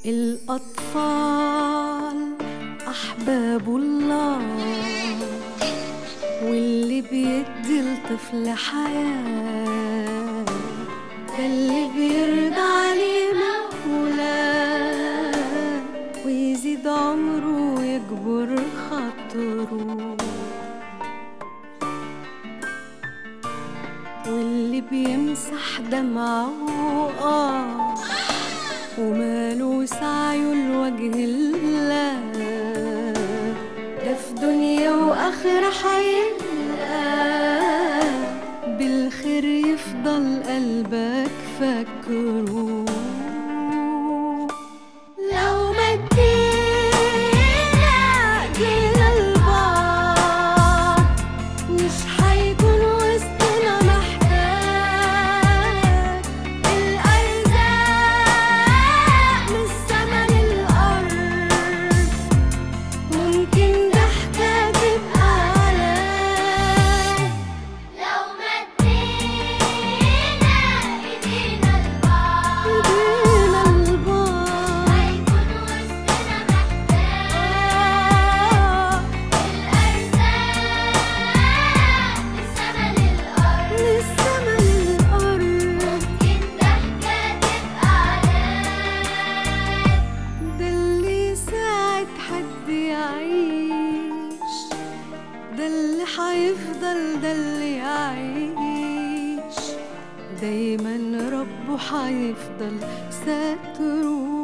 الأطفال أحباب الله واللي بيدي الطفل حياة ده اللي بيرضى عليه مولاه ويزيد عمره ويكبر خاطره واللي بيمسح دمعه آه وماله سعيه لوجه الله ده في دنيا وآخرة حيلقى بالخير يفضل قلبك فاكره لو مدينا ايدينا لبعض مش هيكون وسطنا محتاج الأرزاق من السما للأرض ممكن ضحكة تبقى علاج لو مدينا ايدينا لبعض ايدينا لبعض هيكون وسطنا محتاج الأرزاق من السما للأرض من السما للأرض ممكن ضحكة تبقى علاج ده اللي يساعد حد يعيش ده اللي حيفضل ده اللي يعيش دايما ربه حيفضل ساتره